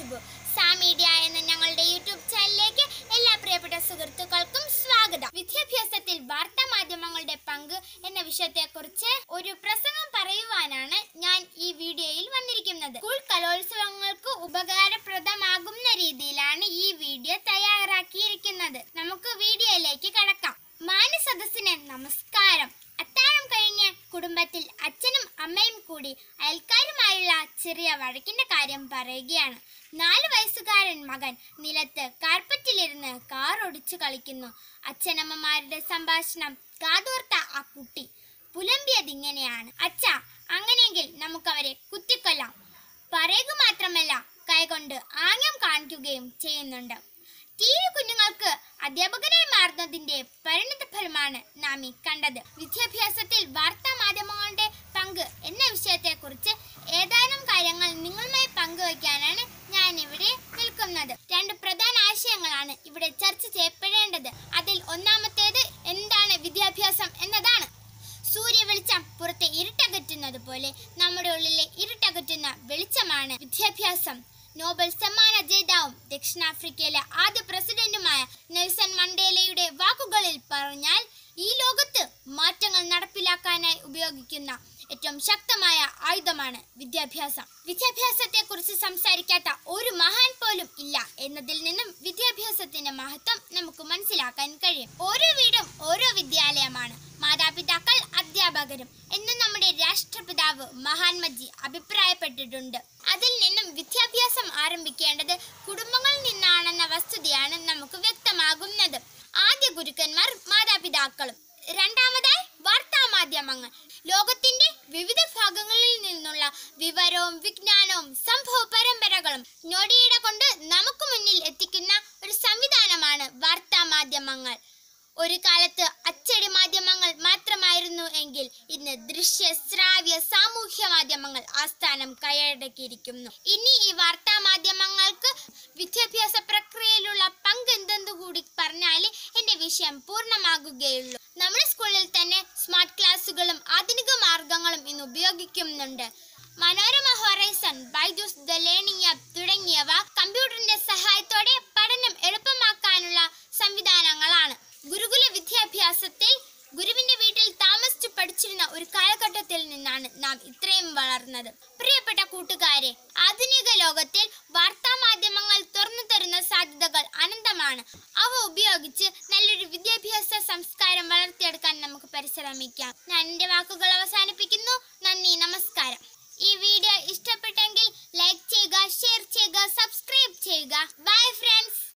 ഷുബു സാ മീഡിയ എന്ന ഞങ്ങളുടെ യൂട്യൂബ് ചാനലിലേക്ക് എല്ലാ പ്രിയപ്പെട്ട സുഹൃത്തുക്കൾക്കും സ്വാഗതം വിദ്യാഭ്യാസത്തിൽ വാർത്താ മാധ്യമങ്ങളുടെ പങ്ക് എന്ന വിഷയത്തെക്കുറിച്ച് ഒരു പ്രസംഗം പറയുവാനാണ് ഞാൻ ഈ വീഡിയോയിൽ വന്നിരിക്കുന്നത് സ്കൂൾ കലോത്സവങ്ങൾക്ക് ഉപകാരപ്രദമാകുന്ന രീതിയിലാണ് ഈ വീഡിയോ തയ്യാറാക്കിയിരിക്കുന്നത് നമുക്ക് വീഡിയോയിലേക്ക് കടക്കാം മാനസദസ്സിന് നമസ്കാരം അത്താഴം കഴിഞ്ഞ് കുടുംബത്തിൽ അച്ഛനും അമ്മയും കൂടി അയൽക്കാരുമായുള്ള ചെറിയ വഴക്കിന്റെ കാര്യം പറയുകയാണ് നാല് വയസ്സുകാരൻ മകൻ നിലത്ത് കാർപ്പറ്റിലിരുന്ന് കാർ ഒടിച്ചു കളിക്കുന്നു അച്ഛനമ്മമാരുടെ സംഭാഷണം കാതോർത്ത ആ കുട്ടി പുലമ്പിയതിങ്ങനെയാണ് അച്ഛ അങ്ങനെയെങ്കിൽ നമുക്കവരെ കുത്തിക്കൊല്ലാം പറയുക മാത്രമല്ല കൈകൊണ്ട് ആംഗ്യം കാണിക്കുകയും ചെയ്യുന്നുണ്ട് ടി വി കുഞ്ഞുങ്ങൾക്ക് അധ്യാപകരായി മാറുന്നതിന്റെ പരിണിത ഫലമാണ് നാം ഈ കണ്ടത് വിദ്യാഭ്യാസത്തിൽ വാർത്താ മാധ്യമങ്ങളുടെ പങ്ക് എന്ന വിഷയത്തെക്കുറിച്ച് ഏതാനും കാര്യങ്ങൾ നിങ്ങളുമായി പങ്കുവയ്ക്കാനാണ് ഞാൻ ഇവിടെ നിൽക്കുന്നത് രണ്ട് പ്രധാന ആശയങ്ങളാണ് ഇവിടെ ചർച്ച ചെയ്യപ്പെടേണ്ടത് അതിൽ ഒന്നാമത്തേത് എന്താണ് വിദ്യാഭ്യാസം എന്നതാണ് സൂര്യ വെളിച്ചം പുറത്തെ ഇരുട്ടകറ്റുന്നത് പോലെ നമ്മുടെ ഉള്ളിലെ ഇരുട്ടകറ്റുന്ന വെളിച്ചമാണ് വിദ്യാഭ്യാസം നോബൽ സമ്മാന ജേതാവും ദക്ഷിണാഫ്രിക്കയിലെ ആദ്യ പ്രസിഡന്റുമായ നെൽസൺ മണ്ടേലയുടെ വാക്കുകളിൽ പറഞ്ഞാൽ ഈ ലോകത്ത് മാറ്റങ്ങൾ നടപ്പിലാക്കാനായി ഉപയോഗിക്കുന്ന ഏറ്റവും ശക്തമായ ആയുധമാണ് വിദ്യാഭ്യാസം വിദ്യാഭ്യാസത്തെ കുറിച്ച് സംസാരിക്കാത്ത ഒരു മഹാൻ പോലും ഇല്ല എന്നതിൽ നിന്നും വിദ്യാഭ്യാസത്തിന്റെ മഹത്വം നമുക്ക് മനസ്സിലാക്കാൻ കഴിയും ഓരോ വീടും ഓരോ വിദ്യാലയമാണ് മാതാപിതാക്കൾ അധ്യാപകരും എന്ന് നമ്മുടെ രാഷ്ട്രപിതാവ് മഹാത്മജി അഭിപ്രായപ്പെട്ടിട്ടുണ്ട് അതിൽ നിന്നും വിദ്യാഭ്യാസം ആരംഭിക്കേണ്ടത് കുടുംബങ്ങളിൽ നിന്നാണെന്ന വസ്തുതയാണ് നമുക്ക് വ്യക്തമാകുന്നത് ആദ്യ ഗുരുക്കന്മാർ മാതാപിതാക്കളും രണ്ടാമതായി വാർത്താ മാധ്യമങ്ങൾ ലോകത്തിന്റെ വിവിധ ഭാഗങ്ങളിൽ നിന്നുള്ള വിവരവും വിജ്ഞാനവും സംഭവ പരമ്പരകളും ഞൊടിയിട കൊണ്ട് നമുക്ക് മുന്നിൽ എത്തിക്കുന്ന ഒരു സംവിധാനമാണ് വാർത്താ മാധ്യമങ്ങൾ ഒരു കാലത്ത് അച്ചടി മാധ്യമങ്ങൾ മാത്രമായിരുന്നു എങ്കിൽ ഇന്ന് ദൃശ്യ ശ്രാവ്യ സാമൂഹ്യ മാധ്യമങ്ങൾ ആ സ്ഥാനം കൈയടക്കിയിരിക്കുന്നു ഇനി ഈ വാർത്താ മാധ്യമങ്ങൾക്ക് വിദ്യാഭ്യാസ പ്രക്രിയയിലുള്ള പങ്ക് എന്തെന്ന് കൂടി പറഞ്ഞാൽ എന്റെ വിഷയം പൂർണ്ണമാകുകയുള്ളൂ നമ്മുടെ സ്കൂളിൽ തന്നെ സ്മാർട്ട് ക്ലാസ്സുകളും ആധുനിക മാർഗങ്ങളും ഇന്ന് ഉപയോഗിക്കുന്നുണ്ട് Manorama Horizon Byju's the learning app തുടങ്ങിയവ കമ്പ്യൂട്ടറിന്റെ സഹായത്തോടെ പഠനം എളുപ്പമാക്കാനുള്ള സംവിധാനങ്ങളാണ് ഗുരുകുല വിദ്യാഭ്യാസത്തിൽ ഗുരുവിന്റെ വീട്ടിൽ താമസിച്ചു പഠിച്ചിരുന്ന ഒരു കാലഘട്ടത്തിൽ നിന്നാണ് നാം ഇത്രയും വളർന്നത് പ്രിയപ്പെട്ട കൂട്ടുകാരെ ആധുനിക ലോകത്തിൽ വാർത്താ മാധ്യമങ്ങൾ തുറന്നു തരുന്ന സാധ്യതകൾ അനന്തമാണ് അവ ഉപയോഗിച്ച് നല്ലൊരു വിദ്യാഭ്യാസ സംസ്കാരം വളർത്തിയെടുക്കാൻ നമുക്ക് പരിശ്രമിക്കാം ഞാൻ എന്റെ വാക്കുകൾ അവസാനിപ്പിക്കുന്നു നന്ദി നമസ്കാരം ഈ വീഡിയോ ഇഷ്ടപ്പെട്ടെങ്കിൽ ലൈക്ക് ചെയ്യുക ഷെയർ ചെയ്യുക സബ്സ്ക്രൈബ് ചെയ്യുക ബൈ ഫ്രണ്ട്സ്